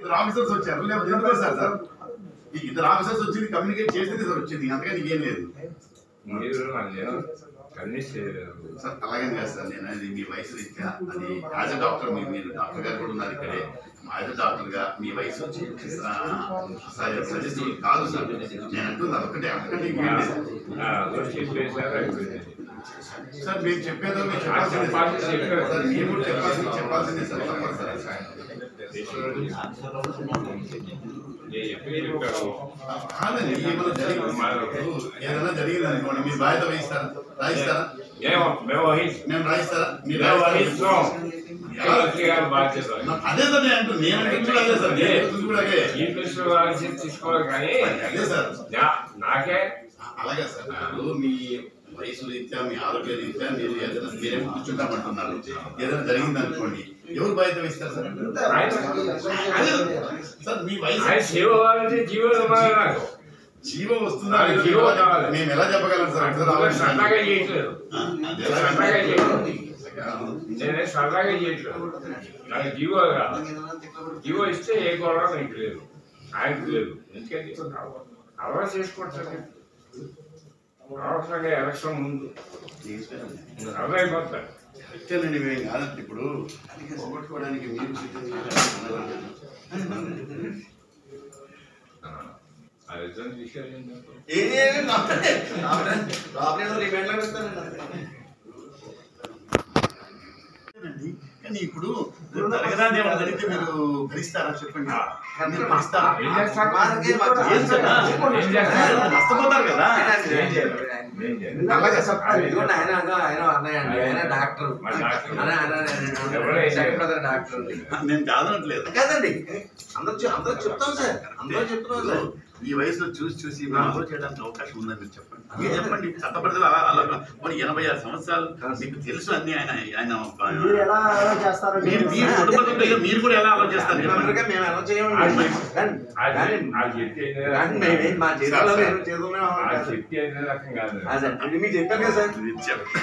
ఇద్దరు ఆఫీసర్స్ వచ్చారు లేకపోతే ఎందుకు వస్తారు సార్ ఈ ఇద్దరు ఆఫీసర్స్ వచ్చింది కమ్యూనికేట్ చేస్తే సార్ వచ్చింది అంతగా నీకేం లేదు మీరు నన్ను కన్విన్స్ చేయలేదు సార్ అలాగే కాదు సార్ నేను అది మీ వయసు రీత్యా అది యాజ్ అ డాక్టర్ మీరు మీరు డాక్టర్ గారు కూడా ఉన్నారు ఇక్కడే యాజ్ అ డాక్టర్ గా మీ వయసు సజెస్ట్ కాదు సార్ నేను అంటుంది అదొకటే అంతకంటే ఇంకేం లేదు. చెప్పేసారు అయిపోయింది సార్ మేము చెప్పేదో మీరు చెప్పాల్సిందే సార్. సార్ మేము కూడా చెప్పాల్సింది చెప్పాల్సిందే సార్ తప్పదు సార్ నేను ఎప్పుడు చెప్పాను కాదండి ఏమైనా జరిగింది ఏదైనా జరిగింది అనుకోండి మీరు బాధ్యత వహిస్తారా రాయిస్తారా మేము మేము వహిస్తాం మేము రాయిస్తారా మీరు మేము రాయిస్తారా? వహిస్తాం ముఖ్యమంత్రి గారి బాధ్యత అదే సార్ నేను అంటున్నా నేను అంటుంది కూడా అదే సార్ నేను అంటుంది కూడా అదే ఈ మినిస్టర్ బాధ్యత తీసుకోవాలి కానీ అదే సార్ నా- నాకే అలాగే సార్ ఇప్పుడు మీ వయసు రీత్యా మీ ఆరోగ్య రీత్యా మీరు ఏదైనా మీరే కూర్చుంటామంటున్నారు ఏదైనా జరిగింది అనుకోండి ఎవరు బాధ్యత వహిస్తారు సార్ అదే సార్ మీ వయసు ఆయన సేవ కావాలంటే జీవో ఇవ్వాలి నాకు జీవం వస్తుందా ఆయన జీవం కావాలి. మేము ఎలా చెప్పగలం సార్ ఒకసారి ఇంకా ఆలోచించండి. సరదాగా చేయట్లేదు ఆ, అది ఎలా సరదాగా చేయట్లేదు నేనే సరదాగా చేయట్లేదు నాకు జీవో కాదు జీవో ఇస్తే ఏ గొడవ నీకు లేదు ఆయనకు లేదు ఎందుకంటే అలవాటు చేసుకుంటాను అవసరంగా ఎలక్షన్ ముందు అర్థమైపోతాడు అంతేనండి మేము కాదండి ఇప్పుడు పోగొట్టుకోవడానికి మీరు సిద్ధంగా అది ఇద్దరు తీసుకెళ్ళింది అంతేనండి. కానీ ఇప్పుడు జరగరాని ఏమైనా జరిగితే మీరు భరిస్తారా చెప్పండి మీరు భరిస్తారా ఏం చేస్తారు ఏం సార్? ఏం చేస్తారు నష్టపోతారు కదా ఏం చేయాలి ఏం చేయాలి అలాగే సార్ ఇదిగోండి ఆయన అన్న- ఆయన అన్నయ్య అండి ఆయన డాక్టర్ మా డాక్టర్. ఆయన- ఆయన- ఆయన- ఎవరో ఏం సెకండ్ బ్రదర్ డాక్టర్ నేను కాదనట్లేదు కాదండి అందరూ చె- అందరూ చెప్తాం సార్ అందరూ చెప్తున్నాం సార్ ఈ వయసులో చూసి చూసి మనం చేయడానికి అవకాశం ఉందని మీరు చెప్పండి మీరు చెప్పండి చట్టపరిధిలో అలా అలా మరి ఎనభై ఆరు సంవత్సరాలు మీకు తెలుసు అన్ని ఆయన ఆయన మీరు ఎలా చేస్తారో మీరు మీరు కుటుంబ సభ్యులుగా మీరు కూడా ఎలా ఆలోచిస్తారు మెంబర్గా చెప్పండి మేము ఎలా చేయమండి అది- కానీ- అది కానీ అది చెప్తే ఏం కానీ చేయాలి? మేమేం మా చేతుల్లో సార్, మేము చేతుల్లో ఉన్నాం అది కదా సార్. చెప్తే ఏం రకం కాదు ఆ సార్, ఇది మీకు చెప్పాను కదా సార్ ఇది చెప్పండి.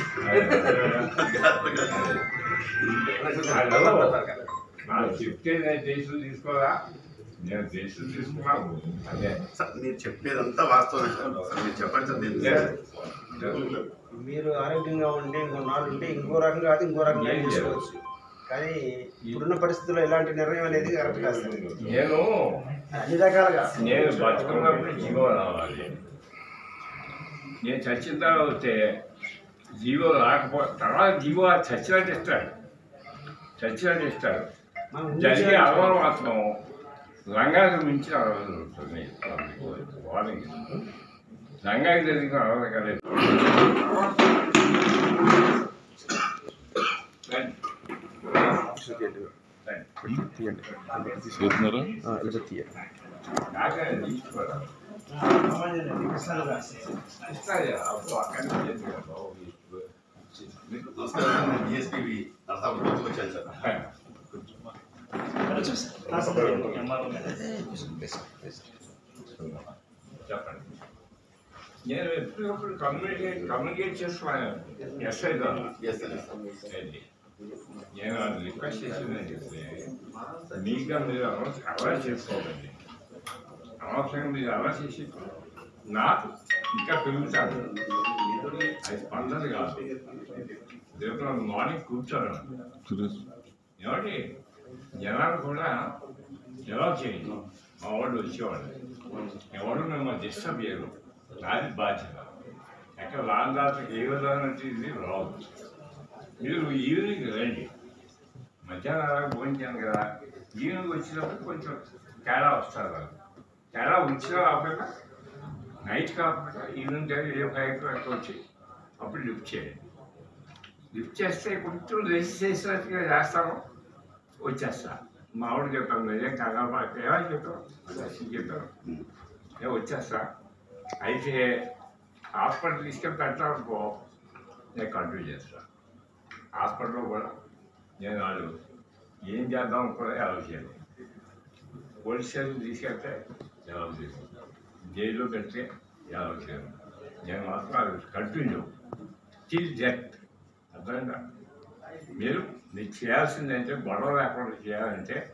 నాకు చెప్తే నేను దేశం తీసుకోరా నేను దేశం తీసుకున్నాను అదే సార్, మీరు చెప్పేదంతా వాస్తవమే సార్ సార్, మీరు చెప్పండి సార్ నేను మీరు ఆరోగ్యంగా ఉండి ఇంకో నాలుగు ఉంటే ఇంకో రకంగా కాదు ఇంకో రకంగా ఏం చేసుకోవచ్చు కానీ ఇప్పుడున్న పరిస్థితుల్లో ఇలాంటి నిర్ణయం అనేది కరెక్ట్ కాదు సార్ నేను అన్ని రకాలుగా నేను బతుకున్నప్పుడు జీవో రావాలి నేను చచ్చిన తర్వాత వస్తే జీవో రాకపో తర్వాత జీవో చచ్చినట్టు ఇస్తాడు చచ్చినట్టు ఇస్తాడు మనం ముందు జరిగే చేయాలి. అలవాటు మాత్రం రంగానికి మించి అలవాటు ఉంటుంది వార్నింగ్ రంగానికి జరిగిన అలవాటు కాలేదు రండి. రండి. చేస్తున్నారా కాకినాడ తీసుకోరా. ఇస్తాడు కదా, అప్పుడు అక్కడి నుంచి చేస్తాడు కదా, బాబు, తీసుకో. నమస్కారం నేను డిఎస్పీ నరసాపురం నుంచి వచ్చాను సార్ చెప్పండి నేను ఎప్పటికప్పుడు కమ్యూనికేట్ కమ్యూనికేట్ చేస్తున్నాను ఎస్ఐ ద్వారా ఎస్ సార్ అది. నేను అది రిక్వెస్ట్ చేసిందని చెప్తే మీగా మీరు అలవాటు అలవాటు చేసుకోవాలండి అనవసరంగా మీరు అలవాటు చేసి నాకు ఇంకా పెరుగుతాను అది స్పందన కాదు రేపు మార్నింగ్ కూర్చోను సురేష్ ఏమండి జనాలు కూడా ఎలా చేయండి మా వాళ్ళు వచ్చేవాళ్ళు ఎవరు మిమ్మల్ని డిస్టర్బ్ చేయరు నాది బాధ్యత ఎక్కడ రాని దాతకి ఏ విధంగా ఇది రాదు మీరు ఈవినింగ్ రండి మధ్యాహ్నం అలాగే భోజనం కదా ఈవినింగ్ వచ్చినప్పుడు కొంచెం తేడా వస్తారు వాళ్ళు తేడా వచ్చినా కాకుండా నైట్ కాకుండా ఈవినింగ్ టైం ఏ ఫైవ్ అట్లా వచ్చి అప్పుడు లిఫ్ట్ చేయండి లిఫ్ట్ చేస్తే కొంచెం రెస్ట్ చేసినట్టుగా చేస్తాము వచ్చేస్తా మా ఆవిడ చెప్పాను నిజం కంగారు పడక ఏమని చెప్పాను లక్ష్మి చెప్పాను నేను వచ్చేస్తా అయితే హాస్పిటల్ తీసుకెళ్ళి పెట్టాలనుకో నేను కంటిన్యూ చేస్తా హాస్పిటల్లో కూడా నేను వాళ్ళు ఏం చేద్దాం కూడా ఎలా చేయాలి పోలీస్ స్టేషన్ తీసుకెళ్తే ఎలా చేయాలి జైల్లో పెడితే ఎలా చేయాలి నేను మాత్రం అది కంటిన్యూ టిల్ డెత్ అర్థమైందా మీరు మీరు చేయాల్సిందంటే గొడవ లేకుండా చేయాలంటే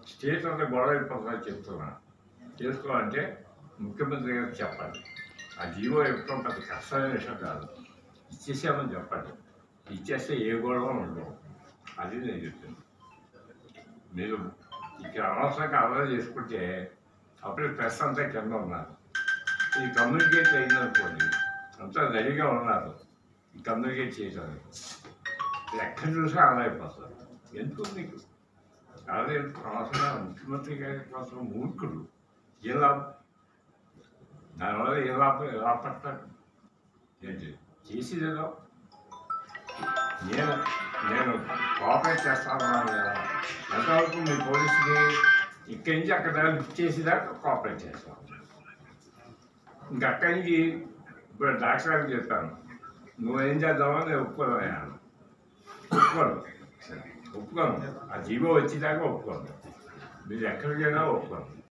స్టేట్ అంతా గొడవ అయిపోతుందని చెప్తున్నా చేసుకోవాలంటే ముఖ్యమంత్రి గారికి చెప్పండి ఆ జీవో ఇవ్వడం పెద్ద కష్టమైన విషయం కాదు ఇచ్చేసామని చెప్పండి ఇచ్చేస్తే ఏ గొడవ ఉండవు అది నేను చెప్తాను మీరు ఇక్కడ అనవసరంగా అలవాటు చేసుకుంటే అప్పుడే ప్రెస్ అంతా కింద ఉన్నారు ఇది కమ్యూనికేట్ అయిందనుకోండి అంతా రెడీగా ఉన్నారు ఈ కమ్యూనికేట్ చేయడానికి ఎక్కడ చూసినా అలా అయిపోతారు ఎందుకు మీకు అదే అవసరం ముఖ్యమంత్రి గారి కోసం మూర్ఖుడు ఏం లాభం దానివల్ల ఏ లాభం ఎలా పడతాడు ఏంటి చేసేదేదో నేను నేను కోఆపరేట్ చేస్తాను కదా ఎంతవరకు మీ పోలీసుకి ఇక్కడి నుంచి అక్కడ దాకా లిఫ్ట్ చేసేదాకా కోఆపరేట్ చేస్తాను ఇంకా అక్కడి నుంచి ఇప్పుడు డాక్టర్ గారికి చెప్పాను నువ్వేం చేద్దామో నేను ఒప్పుకోను ఒప్పుకోను ఒప్పుకోను ఆ జీవో వచ్చేదాకా ఒప్పుకోను మీరు ఎక్కడికైనా ఒప్పుకోను